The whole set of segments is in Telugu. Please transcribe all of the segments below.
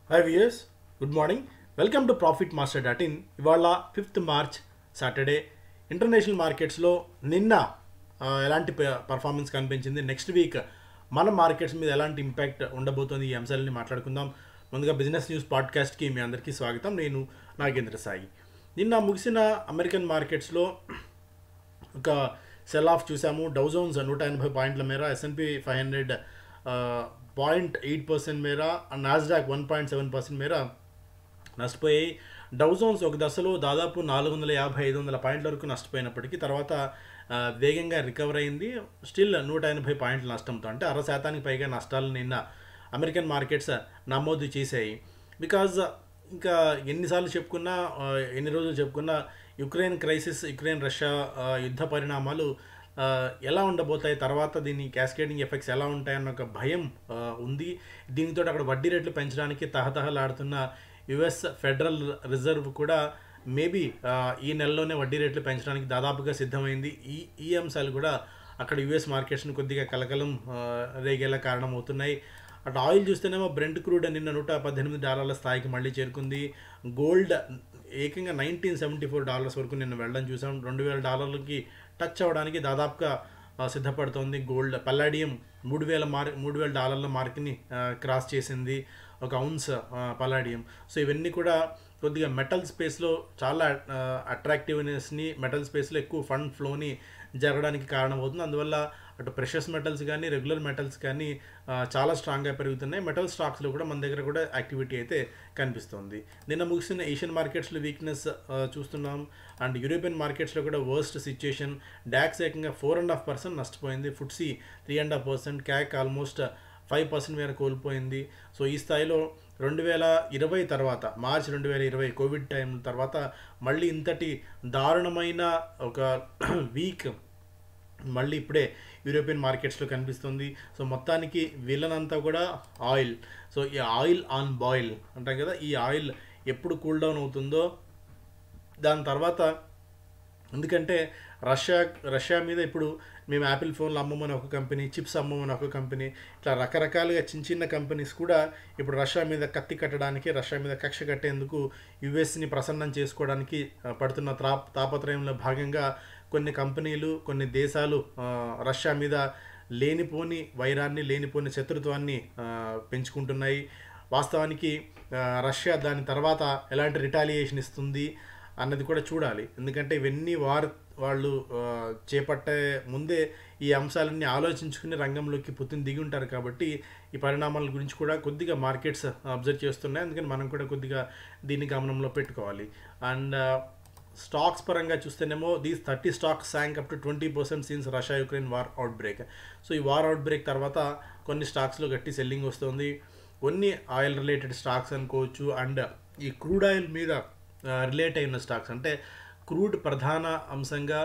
hi viewers good morning welcome to profit master dot in ఇవాళ ఫిఫ్త్ మార్చ్ సాటర్డే ఇంటర్నేషనల్ మార్కెట్స్లో నిన్న ఆ, ఎలాంటి పర్ఫార్మెన్స్ కనిపించింది నెక్స్ట్ వీక్ మన మార్కెట్స్ మీద ఎలాంటి ఇంపాక్ట్ ఉండబోతోంది ఈ అంశాలని మాట్లాడుకుందాం ముందుగా బిజినెస్ న్యూస్ పాడ్కాస్ట్కి మీ అందరికీ స్వాగతం నేను నాగేంద్ర సాయి నిన్న ముగిసిన అమెరికన్ మార్కెట్స్లో ఒక సెల్ ఆఫ్ చూసాము డౌజోన్స్ నూట ఎనభై పాయింట్ల మేర S and P five hundred point eight percent మేర Nasdaq one point seven percent మేర నష్టపోయాయి డౌజోన్స్ ఒక దశలో దాదాపు నాలుగు వందల యాభై ఐదు వందల పాయింట్ల వరకు నష్టపోయినప్పటికీ తర్వాత ఆ, వేగంగా రికవర్ అయింది స్టిల్ నూట ఎనభై పాయింట్ల నష్టంతో అంటే అర శాతానికి పైగా నష్టాలు నిన్న అమెరికన్ మార్కెట్స్ నమోదు చేశాయి బికాజ్ ఇంకా ఎన్నిసార్లు చెప్పుకున్నా ఆ, ఎన్ని రోజులు చెప్పుకున్నా యుక్రెయిన్ క్రైసిస్ యుక్రెయిన్ రష్యా ఆ, యుద్ధ పరిణామాలు ఆ, ఎలా ఉండబోతాయి తర్వాత దీని క్యాస్కేడింగ్ ఎఫెక్ట్స్ ఎలా ఉంటాయన్న ఒక భయం ఆ, ఉంది దీనితో అక్కడ వడ్డీ రేట్లు పెంచడానికి తహతహలాడుతున్న యుఎస్ ఫెడరల్ రిజర్వ్ కూడా మేబీ ఈ నెలలోనే వడ్డీ రేట్లు పెంచడానికి దాదాపుగా సిద్ధమైంది ఈ ఈ అంశాలు కూడా అక్కడ యుఎస్ మార్కెట్స్ని కొద్దిగా కలకలం ఆ, రేగేలా కారణమవుతున్నాయి అటు ఆయిల్ చూస్తేనేమో బ్రెంట్ క్రూడ్ నిన్న నూట పద్దెనిమిది డాలర్ల స్థాయికి మళ్ళీ చేరుకుంది గోల్డ్ ఏకంగా నైన్టీన్ సెవెంటీ ఫోర్ డాలర్స్ వరకు నిన్న వెళ్ళడం చూసాం రెండు వేల డాలర్లకి టచ్ అవ్వడానికి దాదాపుగా ఆ, సిద్ధపడుతోంది గోల్డ్ పల్లాడియం మూడు వేల మార్ మూడు వేల డాలర్ల మార్క్ని క్రాస్ చేసింది ఒక అవున్స్ పల్లాడియం సో ఇవన్నీ కూడా కొద్దిగా మెటల్ స్పేస్లో చాలా అట్రాక్టివ్నెస్ని మెటల్ స్పేస్లో ఎక్కువ ఫండ్ ఫ్లోని జరగడానికి కారణమవుతుంది అందువల్ల అటు ప్రెషస్ మెటల్స్ కానీ రెగ్యులర్ మెటల్స్ కానీ ఆ, చాలా స్ట్రాంగ్గా పెరుగుతున్నాయి మెటల్ స్టాక్స్లో కూడా మన దగ్గర కూడా యాక్టివిటీ అయితే కనిపిస్తుంది నిన్న ముగిసిన ఏషియన్ మార్కెట్స్లో వీక్నెస్ చూస్తున్నాం అండ్ యూరోపియన్ మార్కెట్స్లో కూడా వర్స్ట్ సిచ్యుయేషన్ డాక్స్ ఏకంగా ఫోర్ అండ్ హాఫ్ పర్సెంట్ నష్టపోయింది FTSE three and half percent CAC almost five percent మేర కోల్పోయింది సో ఈ స్థాయిలో రెండు వేల ఇరవై తర్వాత మార్చ్ రెండు వేల ఇరవై కోవిడ్ టైం తర్వాత మళ్ళీ ఇంతటి దారుణమైన ఒక వీక్ మళ్ళీ ఇప్పుడే యూరోపియన్ మార్కెట్స్లో కనిపిస్తుంది సో మొత్తానికి విలన్ అంతా కూడా ఆయిల్ సో ఈ ఆయిల్ ఆన్ బాయిల్ అంటాం కదా ఈ ఆయిల్ ఎప్పుడు కూల్ డౌన్ అవుతుందో దాని తర్వాత ఎందుకంటే రష్యా రష్యా మీద ఇప్పుడు మేము యాపిల్ ఫోన్లు అమ్మమని ఒక కంపెనీ చిప్స్ అమ్మమని ఒక కంపెనీ ఇట్లా రకరకాలుగా చిన్న చిన్న కంపెనీస్ కూడా ఇప్పుడు రష్యా మీద కత్తి కట్టడానికి రష్యా మీద కక్ష కట్టేందుకు యుఎస్ని ప్రసన్నం చేసుకోవడానికి ఆ, పడుతున్న తా తాపత్రయంలో భాగంగా కొన్ని కంపెనీలు కొన్ని దేశాలు ఆ, రష్యా మీద లేనిపోని వైరాన్ని లేనిపోని శత్రుత్వాన్ని ఆ, పెంచుకుంటున్నాయి వాస్తవానికి ఆ, రష్యా దాని తర్వాత ఎలాంటి రిటాలియేషన్ ఇస్తుంది అన్నది కూడా చూడాలి ఎందుకంటే ఇవన్నీ వారు వాళ్ళు ఆ, చేపట్టే ముందే ఈ అంశాలన్నీ ఆలోచించుకుని రంగంలోకి పుతిన్ దిగి ఉంటారు కాబట్టి ఈ పరిణామాల గురించి కూడా కొద్దిగా మార్కెట్స్ అబ్జర్వ్ చేస్తున్నాయి అందుకని మనం కూడా కొద్దిగా దీన్ని గమనంలో పెట్టుకోవాలి అండ్ స్టాక్స్ పరంగా చూస్తేనేమో these thirty stocks sank up to twenty percent since Russia Ukraine war outbreak so ఈ వార్ అవుట్ బ్రేక్ తర్వాత కొన్ని స్టాక్స్లో గట్టి సెల్లింగ్ వస్తుంది కొన్ని ఆయిల్ రిలేటెడ్ స్టాక్స్ అనుకోవచ్చు అండ్ ఈ క్రూడ్ ఆయిల్ మీద రిలేట్ అయిన స్టాక్స్ అంటే క్రూడ్ ప్రధాన అంశంగా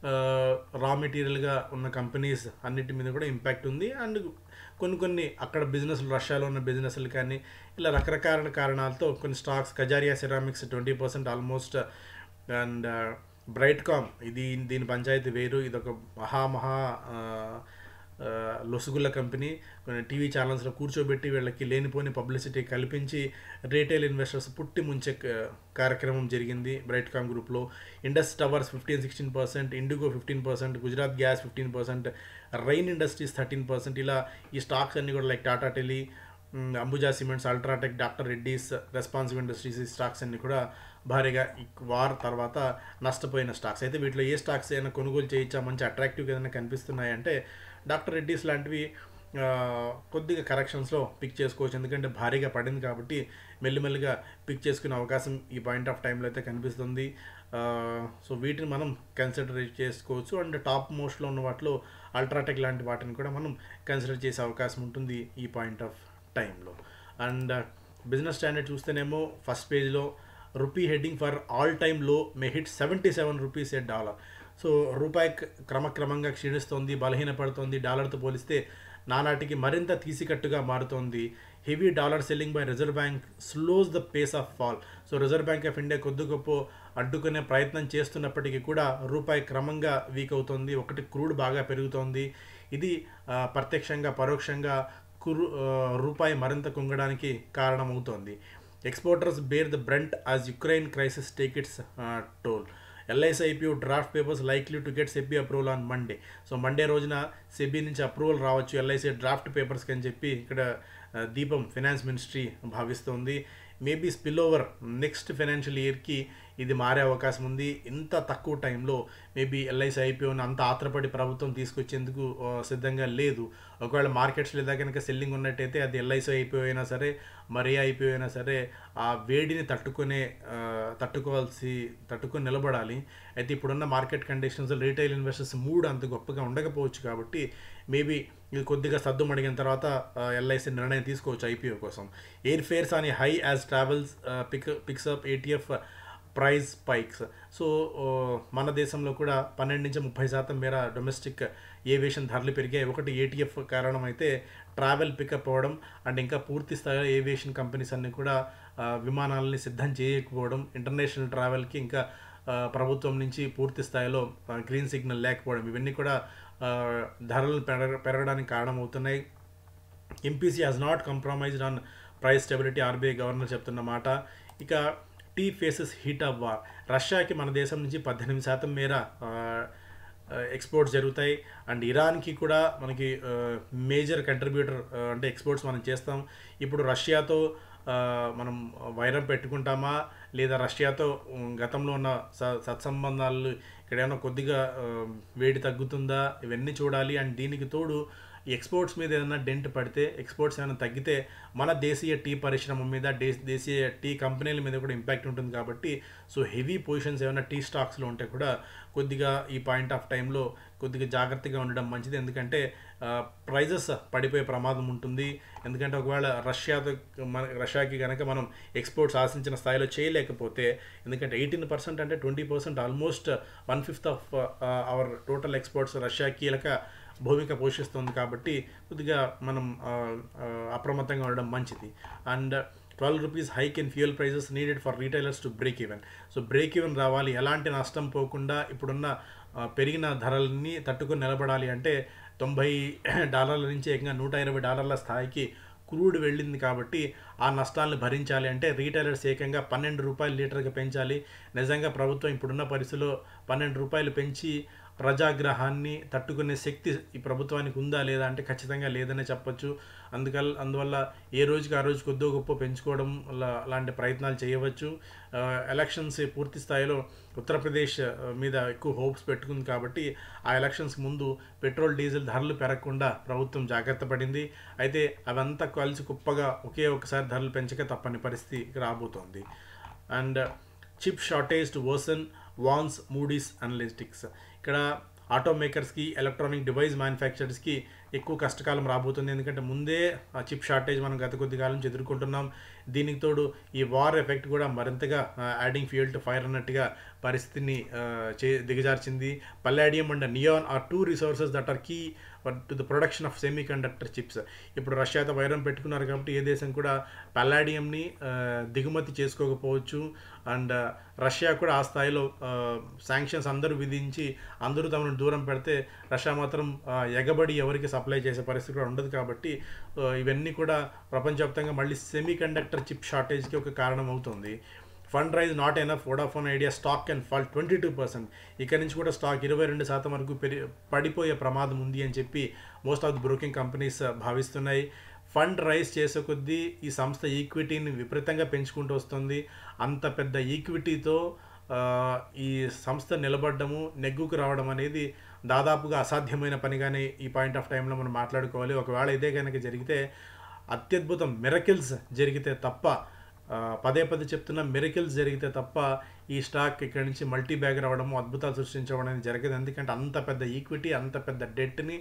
రా మెటీరియల్గా ఉన్న కంపెనీస్ అన్నిటి మీద కూడా ఇంపాక్ట్ ఉంది అండ్ కొన్ని కొన్ని అక్కడ బిజినెస్ రష్యాలో ఉన్న బిజినెస్లు కానీ ఇలా రకరకాల కారణాలతో కొన్ని stocks Kajaria ceramics twenty percent almost and Brightcom ఇది దీని పంచాయతీ వేరు ఇది ఒక మహా మహా ఆ, ఆ, లొసుగుల కంపెనీ కొన్ని టీవీ ఛానల్స్లో కూర్చోబెట్టి వీళ్ళకి లేనిపోని పబ్లిసిటీ కల్పించి రీటైల్ ఇన్వెస్టర్స్ పుట్టి ముంచే క- కార్యక్రమం జరిగింది బ్రైట్ కామ్ గ్రూప్లో Indus towers fifteen sixteen percent IndiGo fifteen percent Gujarat gas fifteen percent rain industries thirteen percent ఇలా ఈ స్టాక్స్ అన్ని కూడా లైక్ టాటా టెలి మ్, Ambuja cements UltraTech doctor Reddy's responsive industries ఈ స్టాక్స్ అన్ని కూడా భారీగా ఈ వార్ తర్వాత నష్టపోయిన స్టాక్స్ అయితే వీటిలో ఏ స్టాక్స్ అయినా కొనుగోలు చేయించా మంచి అట్రాక్టివ్గా ఏదైనా కనిపిస్తున్నాయంటే డాక్టర్ రెడ్డీస్ లాంటివి ఆ, కొద్దిగా కరెక్షన్స్లో పిక్ చేసుకోవచ్చు ఎందుకంటే భారీగా పడింది కాబట్టి మెల్లిమెల్లిగా పిక్ చేసుకునే అవకాశం ఈ పాయింట్ ఆఫ్ టైంలో అయితే కనిపిస్తుంది ఆ, సో వీటిని మనం కన్సిడర్ చేసుకోవచ్చు అండ్ టాప్ మోస్ట్లో ఉన్న వాటిలో అల్ట్రాటెక్ లాంటి వాటిని కూడా మనం కన్సిడర్ చేసే అవకాశం ఉంటుంది ఈ పాయింట్ ఆఫ్ టైంలో అండ్ బిజినెస్ స్టాండర్డ్ చూస్తేనేమో ఫస్ట్ పేజ్లో rupee heading for all time low may hit seventy seven rupees a dollar so రూపాయి క- క్రమక్రమంగా క్షీణిస్తోంది బలహీనపడుతోంది డాలర్తో పోలిస్తే నానాటికి మరింత తీసికట్టుగా మారుతోంది heavy dollar selling by reserve bank slows the pace of fall so reserve bank of India కొద్ది గొప్ప అడ్డుకునే ప్రయత్నం చేస్తున్నప్పటికీ కూడా రూపాయి క్రమంగా వీక్ అవుతోంది ఒకటి క్రూడ్ బాగా పెరుగుతోంది ఇది ఆ, ప్రత్యక్షంగా పరోక్షంగా కురు ఆ, రూపాయి మరింత కుంగడానికి కారణమవుతోంది exporters bear the brunt as Ukraine crisis take its toll LIC IPO draft papers likely to get SEBI approval on Monday so Monday రోజున సెబీ నుంచి అప్రూవల్ రావచ్చు ఎల్ఐసి డ్రాఫ్ట్ పేపర్స్కి అని చెప్పి ఇక్కడ ఆ, దీపం ఫినాన్స్ మినిస్ట్రీ భావిస్తోంది maybe spill over next financial ఇయర్కి ఇది మారే అవకాశం ఉంది ఇంత తక్కువ టైంలో మేబీ ఎల్ఐసి ఐపీఓని అంత ఆత్రపడి ప్రభుత్వం తీసుకొచ్చేందుకు ఆ, సిద్ధంగా లేదు ఒకవేళ మార్కెట్స్ లేదా కనుక సెల్లింగ్ ఉన్నట్టయితే అది ఎల్ఐసి ఐపీఓ అయినా సరే మరే ఐపీఓ అయినా సరే ఆ వేడిని తట్టుకునే ఆ, తట్టుకోవాల్సి తట్టుకొని నిలబడాలి అయితే ఇప్పుడున్న market conditions retail investors mood అంత గొప్పగా ఉండకపోవచ్చు కాబట్టి మేబీ ఇది కొద్దిగా సద్దుమడిగిన తర్వాత ఎల్ఐసి నిర్ణయం తీసుకోవచ్చు ఐపీఓ కోసం ఎయిర్ ఫేర్స్ అని high as travels pick picks up ATF price spikes so ఓ, మన దేశంలో కూడా పన్నెండు నుంచి ముప్పై శాతం మేర డొమెస్టిక్ ఏవియేషన్ ధరలు పెరిగాయి ఒకటి ఏటీఎఫ్ కారణం అయితే ట్రావెల్ పికప్ అవ్వడం అండ్ ఇంకా పూర్తి స్థాయిలో ఏవియేషన్ కంపెనీస్ అన్నీ కూడా ఆ, విమానాలని సిద్ధం చేయకపోవడం ఇంటర్నేషనల్ ట్రావెల్కి ఇంకా ఆ, ప్రభుత్వం నుంచి పూర్తి స్థాయిలో ఆ, గ్రీన్ సిగ్నల్ లేకపోవడం ఇవన్నీ కూడా ఆ, ధరలు పెరగ పెరగడానికి కారణమవుతున్నాయి MPC has not compromised on price stability RBI governor చెప్తున్న మాట ఇక tea faces heat of war రష్యాకి మన దేశం నుంచి పద్దెనిమిది శాతం మేర ఎక్స్పోర్ట్స్ జరుగుతాయి అండ్ ఇరాన్కి కూడా మనకి మేజర్ కంట్రిబ్యూటర్ అంటే ఎక్స్పోర్ట్స్ మనం చేస్తాం ఇప్పుడు రష్యాతో ఆ, మనం వైరం పెట్టుకుంటామా లేదా రష్యాతో ఉమ్, గతంలో ఉన్న స సత్సంబంధాలు ఇక్కడ ఏమైనా కొద్దిగా ఆ, వేడి తగ్గుతుందా ఇవన్నీ చూడాలి అండ్ దీనికి తోడు ఈ ఎక్స్పోర్ట్స్ మీద ఏదైనా డెంట్ పడితే ఎక్స్పోర్ట్స్ ఏమైనా తగ్గితే మన దేశీయ టీ పరిశ్రమ మీద డే దేశీయ టీ కంపెనీల మీద కూడా ఇంపాక్ట్ ఉంటుంది కాబట్టి సో హెవీ పొజిషన్స్ ఏమైనా టీ స్టాక్స్లో ఉంటే కూడా కొద్దిగా ఈ పాయింట్ ఆఫ్ టైంలో కొద్దిగా జాగ్రత్తగా ఉండడం మంచిది ఎందుకంటే ప్రైజెస్ పడిపోయే ప్రమాదం ఉంటుంది ఎందుకంటే ఒకవేళ రష్యాతో మన రష్యాకి కనుక మనం ఎక్స్పోర్ట్స్ ఆశించిన స్థాయిలో చేయలేకపోతే ఎందుకంటే ఎయిటీన్ పర్సెంట్ అంటే twenty percent almost one fifth of our total exports Russia కీలక భూమిక పోషిస్తుంది కాబట్టి కొద్దిగా మనం ఆ, ఆ, అప్రమత్తంగా ఉండడం మంచిది and twelve rupees hike in fuel prices needed for retailers to break even so break even రావాలి ఎలాంటి నష్టం పోకుండా ఇప్పుడున్న ఆ, పెరిగిన ధరల్ని తట్టుకొని నిలబడాలి అంటే తొంభై డాలర్ల నుంచి ఏకంగా నూట ఇరవై డాలర్ల స్థాయికి క్రూడ్ వెళ్ళింది కాబట్టి ఆ నష్టాలను భరించాలి అంటే రీటైలర్స్ ఏకంగా పన్నెండు రూపాయలు లీటర్కి పెంచాలి నిజంగా ప్రభుత్వం ఇప్పుడున్న పరిస్థితిలో పన్నెండు రూపాయలు పెంచి ప్రజాగ్రహాన్ని తట్టుకునే శక్తి ఈ ప్రభుత్వానికి ఉందా లేదా అంటే ఖచ్చితంగా లేదనే చెప్పొచ్చు అందుకల్ అందువల్ల ఏ రోజుకి ఆ రోజు కొద్దో గొప్ప పెంచుకోవడం లా- లాంటి ప్రయత్నాలు చేయవచ్చు ఆ, ఎలక్షన్స్ పూర్తి స్థాయిలో ఉత్తరప్రదేశ్ ఆ, మీద ఎక్కువ హోప్స్ పెట్టుకుంది కాబట్టి ఆ ఎలక్షన్స్ ముందు పెట్రోల్ డీజిల్ ధరలు పెరగకుండా ప్రభుత్వం జాగ్రత్త పడింది అయితే అవంతా కలిసి కుప్పగా ఒకే ఒకసారి ధరలు పెంచక తప్పని పరిస్థితి రాబోతోంది and chip shortage to worsen warns Moody's analytics ఇక్కడ ఆటో మేకర్స్కి ఎలక్ట్రానిక్ డివైస్ మ్యానుఫ్యాక్చరర్స్కి ఎక్కువ కష్టకాలం రాబోతుంది ఎందుకంటే ముందే ఆ చిప్ షార్టేజ్ మనం గత కొద్ది కాలం నుంచి ఎదుర్కొంటున్నాం దీనికి తోడు ఈ వార్ ఎఫెక్ట్ కూడా మరింతగా యాడింగ్ ఫ్యూయల్ టు ఫైర్ అన్నట్టుగా పరిస్థితిని ఆ, చే దిగజార్చింది palladium and neon are two resources that are key to the production of semiconductor chips ఇప్పుడు రష్యాతో వైరం పెట్టుకున్నారు కాబట్టి ఏ దేశం కూడా పల్లాడియంని దిగుమతి చేసుకోకపోవచ్చు అండ్ రష్యా కూడా ఆ స్థాయిలో శాంక్షన్స్ అందరూ విధించి అందరూ తమను దూరం పెడితే రష్యా మాత్రం ఆ, ఎగబడి ఎవరికి సప్లై చేసే పరిస్థితి కూడా ఉండదు కాబట్టి ఆ, ఇవన్నీ కూడా ప్రపంచవ్యాప్తంగా మళ్ళీ సెమీ కండక్టర్ చిప్ షార్టేజ్కి ఒక కారణం అవుతుంది fund raise not enough Vodafone Idea stock and fall twenty two percent ఇక్కడ నుంచి కూడా స్టాక్ ఇరవై రెండు శాతం వరకు పెరి పడిపోయే ప్రమాదం ఉంది అని చెప్పి most of the broking companies భావిస్తున్నాయి ఫండ్ రైజ్ చేసే కొద్దీ ఈ సంస్థ ఈక్విటీని విపరీతంగా పెంచుకుంటూ వస్తుంది అంత పెద్ద ఈక్విటీతో ఆ, ఈ సంస్థ నిలబడము నెగ్గుకు రావడం అనేది దాదాపుగా అసాధ్యమైన పనిగానే ఈ పాయింట్ ఆఫ్ టైంలో మనం మాట్లాడుకోవాలి ఒకవేళ ఇదే కనుక జరిగితే అత్యద్భుతం మిరకిల్స్ జరిగితే తప్ప ఆ, పదే పదే చెప్తున్న మిరకిల్స్ జరిగితే తప్ప ఈ స్టాక్ ఇక్కడి నుంచి మల్టీ బ్యాగ్ రావడము అద్భుతాలు సృష్టించడం అనేది జరగదు ఎందుకంటే అంత పెద్ద ఈక్విటీ అంత పెద్ద డెట్ని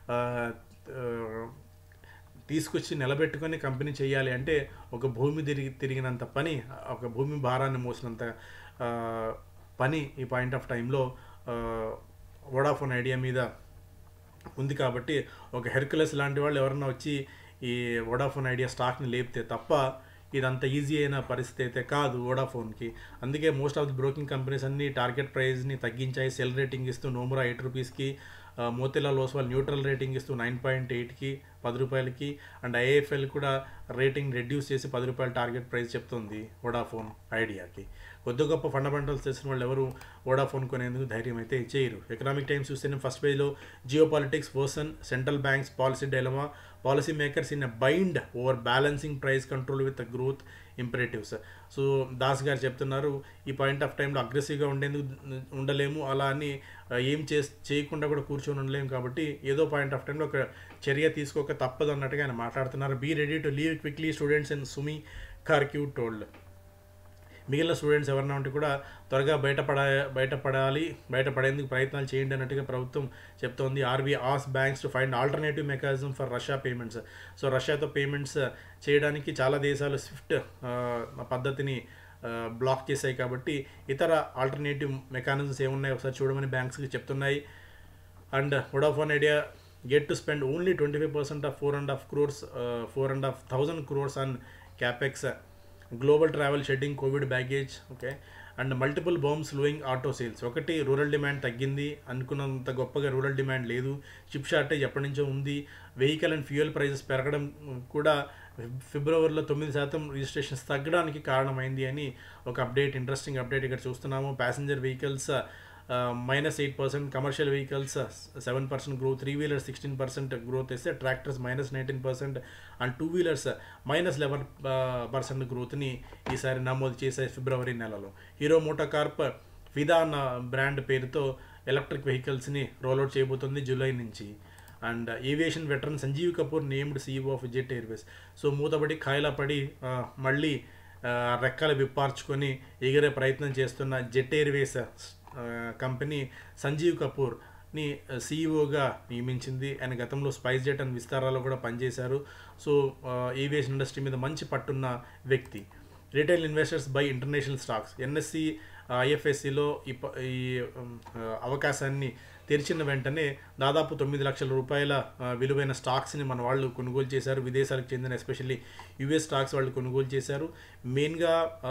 తీసుకొచ్చి నిలబెట్టుకొని కంపెనీ చేయాలి అంటే ఒక భూమి తిరిగి తిరిగినంత పని ఒక భూమి భారాన్ని మోసినంత ఆ, పని ఈ పాయింట్ ఆఫ్ టైంలో వోడాఫోన్ ఐడియా మీద ఉంది కాబట్టి ఒక హెర్కులస్ లాంటి వాళ్ళు ఎవరన్నా వచ్చి ఈ వోడాఫోన్ ఐడియా స్టాక్ని లేపితే తప్ప ఇదంత ఈజీ అయిన పరిస్థితి అయితే కాదు వోడాఫోన్కి అందుకే most of the broking companies అన్ని టార్గెట్ ప్రైస్ని తగ్గించాయి సెల్ రేటింగ్ ఇస్తూ నోమురా ఎయిట్ రూపీస్కి మోతిలాల్ ఓస్వాల్ న్యూట్రల్ రేటింగ్ ఇస్తూ నైన్ పాయింట్ ఎయిట్కి పది రూపాయలకి అండ్ ఐఏఎఫ్ఎల్ కూడా రేటింగ్ రెడ్యూస్ చేసి పది రూపాయల టార్గెట్ ప్రైస్ చెప్తుంది వోడాఫోన్ ఐడియాకి కొద్ది గొప్ప ఫండమెంటల్స్ తెలిసిన వాళ్ళు ఎవరు వోడాఫోన్ కొనేందుకు ధైర్యం అయితే చేయరు ఎకనామిక్ టైమ్స్ చూస్తేనే ఫస్ట్ పేజ్లో geopolitics versus central banks policy dilemma policy makers in bind over balancing price control with growth imperatives so Das garu చెప్తున్నారు ఈ పాయింట్ ఆఫ్ టైంలో అగ్రెసివ్గా ఉండేందుకు ఉండలేము అలా అని ఆ, ఏం చే చేయకుండా కూడా కూర్చొని ఉండలేము కాబట్టి ఏదో పాయింట్ ఆఫ్ టైంలో ఒక చర్య తీసుకోక తప్పదు అన్నట్టుగా ఆయన మాట్లాడుతున్నారు be ready to leave quickly students and Sumy Kharkiv told మిగిలిన స్టూడెంట్స్ ఎవరైనా ఉంటే కూడా త్వరగా బయటపడ బయటపడాలి బయటపడేందుకు ప్రయత్నాలు చేయండి అన్నట్టుగా ప్రభుత్వం చెప్తోంది ఆర్బీఐ ఆస్ banks to find alternative mechanism for Russia payments so రష్యాతో పేమెంట్స్ చేయడానికి చాలా దేశాలు స్విఫ్ట్ పద్ధతిని బ్లాక్ చేశాయి కాబట్టి ఇతర ఆల్టర్నేటివ్ మెకానిజమ్స్ ఏమున్నాయో ఒకసారి చూడమని బ్యాంక్స్కి చెప్తున్నాయి and Vodafone Idea get to spend only twenty five percent of four and half crores four and half thousand crores on capex global travel shedding Covid baggage okay and multiple bombs looming auto sales ఒకటి రూరల్ డిమాండ్ తగ్గింది అనుకున్నంత గొప్పగా రూరల్ డిమాండ్ లేదు చిప్ షార్టేజ్ ఎప్పటి నుంచో ఉంది వెహికల్ అండ్ ఫ్యూయల్ ప్రైజెస్ పెరగడం కూడా ఫిబ్రవరిలో తొమ్మిది శాతం రిజిస్ట్రేషన్స్ తగ్గడానికి కారణమైంది అని ఒక అప్డేట్ ఇంట్రెస్టింగ్ అప్డేట్ ఇక్కడ చూస్తున్నాము passenger vehicles minus eight percent commercial vehicles seven percent growth three wheelers sixteen percent growth ఇస్తే tractors minus nineteen percent and two wheelers minus eleven percent గ్రోత్ని ఈసారి నమోదు చేశాయి ఫిబ్రవరి నెలలో హీరో మోటో కార్ప్ ఫిదా అన్న బ్రాండ్ పేరుతో ఎలక్ట్రిక్ వెహికల్స్ని రోల్అవుట్ చేయబోతుంది జూలై నుంచి and aviation veteran Sanjiv Kapoor named CEO of Jet Airways so మూతపడి కాయలా పడి ఆ, మళ్ళీ ఆ, రెక్కలు విప్పార్చుకొని ఎగిరే ప్రయత్నం చేస్తున్న జెట్ ఎయిర్వేస్ ఆ, కంపెనీ సంజీవ్ కపూర్ని సీఈఓగా నియమించింది ఆయన గతంలో స్పైస్ జెట్ అండ్ విస్తారాలో కూడా పనిచేశారు సో ఏవియేషన్ ఇండస్ట్రీ మీద మంచి పట్టున్న వ్యక్తి retail investors buy international stocks NSC ఐఎఫ్ఎస్సిలో ఈ ప- ఈ ఉమ్, ఆ, అవకాశాన్ని తెరిచిన వెంటనే దాదాపు తొమ్మిది లక్షల రూపాయల ఆ, విలువైన స్టాక్స్ని మన వాళ్ళు కొనుగోలు చేశారు విదేశాలకు చెందిన ఎస్పెషల్లీ యుఎస్ స్టాక్స్ వాళ్ళు కొనుగోలు చేశారు మెయిన్గా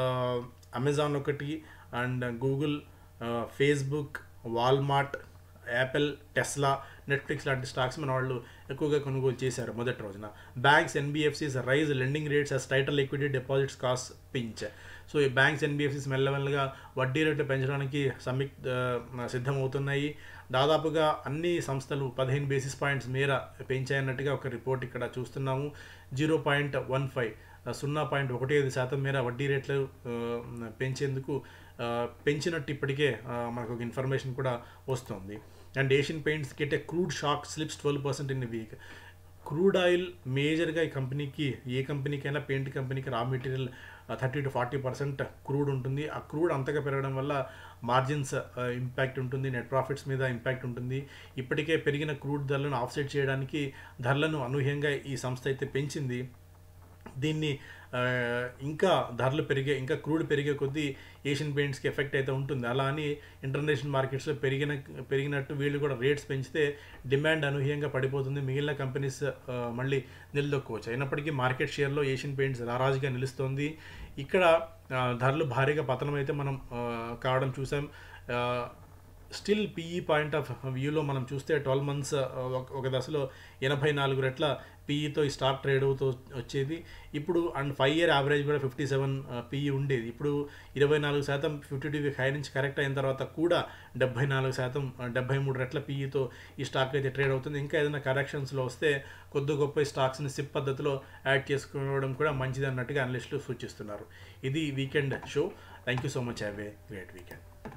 అమెజాన్ ఒకటి and Google Facebook Walmart Apple Tesla Netflix లాంటి స్టాక్స్ మన వాళ్ళు ఎక్కువగా కొనుగోలు చేశారు మొదటి రోజున banks NBFCs raise lending rates as tighter liquidity deposits cost pinch so ఈ బ్యాంక్స్ ఎన్బిఎఫ్సిస్ మెల్లమెల్లగా వడ్డీ రేట్లు పెంచడానికి సమి సిద్ధమవుతున్నాయి దాదాపుగా అన్ని సంస్థలు పదిహేను బేసిస్ పాయింట్స్ మేర పెంచాయన్నట్టుగా ఒక రిపోర్ట్ ఇక్కడ చూస్తున్నాము జీరో పాయింట్ వన్ ఫైవ్ సున్నా పాయింట్ ఒకటి ఐదు శాతం మేర వడ్డీ రేట్లు ఆ, పెంచేందుకు ఆ, పెంచినట్టు ఇప్పటికే ఆ, మనకు ఒక ఇన్ఫర్మేషన్ కూడా వస్తుంది and Asian paints get a crude shock slips twelve percent in week crude oil మేజర్గా ఈ కంపెనీకి ఏ కంపెనీకైనా పెయింట్ కంపెనీకి raw material thirty to forty percent crude ఉంటుంది ఆ క్రూడ్ అంతగా పెరగడం వల్ల మార్జిన్స్ ఇంపాక్ట్ ఉంటుంది నెట్ ప్రాఫిట్స్ మీద ఇంపాక్ట్ ఉంటుంది ఇప్పటికే పెరిగిన క్రూడ్ ధరలను ఆఫ్సెట్ చేయడానికి ధరలను అనూహ్యంగా ఈ సంస్థ అయితే పెంచింది దీన్ని ఆ, ఇంకా ధరలు పెరిగే ఇంకా క్రూడ్ పెరిగే కొద్దీ ఏషియన్ పెయింట్స్కి ఎఫెక్ట్ అయితే ఉంటుంది అలా అని ఇంటర్నేషనల్ మార్కెట్స్లో పెరిగిన పెరిగినట్టు వీళ్ళు కూడా రేట్స్ పెంచితే డిమాండ్ అనూహ్యంగా పడిపోతుంది మిగిలిన కంపెనీస్ ఆ, మళ్ళీ నిలదొక్కోవచ్చు అయినప్పటికీ మార్కెట్ షేర్లో ఏషియన్ పెయింట్స్ రారాజుగా నిలుస్తోంది ఇక్కడ ఆ, ధరలు భారీగా పతనం అయితే మనం ఆ, కావడం చూసాం ఆ, స్టిల్ పీఈ పాయింట్ ఆఫ్ వ్యూలో మనం చూస్తే ట్వెల్వ్ మంత్స్ ఒక దశలో ఎనభై నాలుగు రెట్ల పీఈతో ఈ స్టాక్ ట్రేడ్ అవుతూ వచ్చేది ఇప్పుడు అండ్ ఫైవ్ ఇయర్ యావరేజ్ కూడా ఫిఫ్టీ సెవెన్ పీఈ ఉండేది ఇప్పుడు ఇరవై నాలుగు శాతం ఫిఫ్టీ టూ వీక్ హై నుంచి కరెక్ట్ అయిన తర్వాత కూడా డెబ్బై నాలుగు శాతం డెబ్బై మూడు రెట్ల పీఈతో ఈ స్టాక్ అయితే ట్రేడ్ అవుతుంది ఇంకా ఏదైనా కరెక్షన్స్లో వస్తే కొద్ది గొప్ప ఈ స్టాక్స్ని సిప్ పద్ధతిలో యాడ్ చేసుకోవడం కూడా మంచిది అన్నట్టుగా అనలిస్టులు సూచిస్తున్నారు ఇది weekend show thank you so much have a great weekend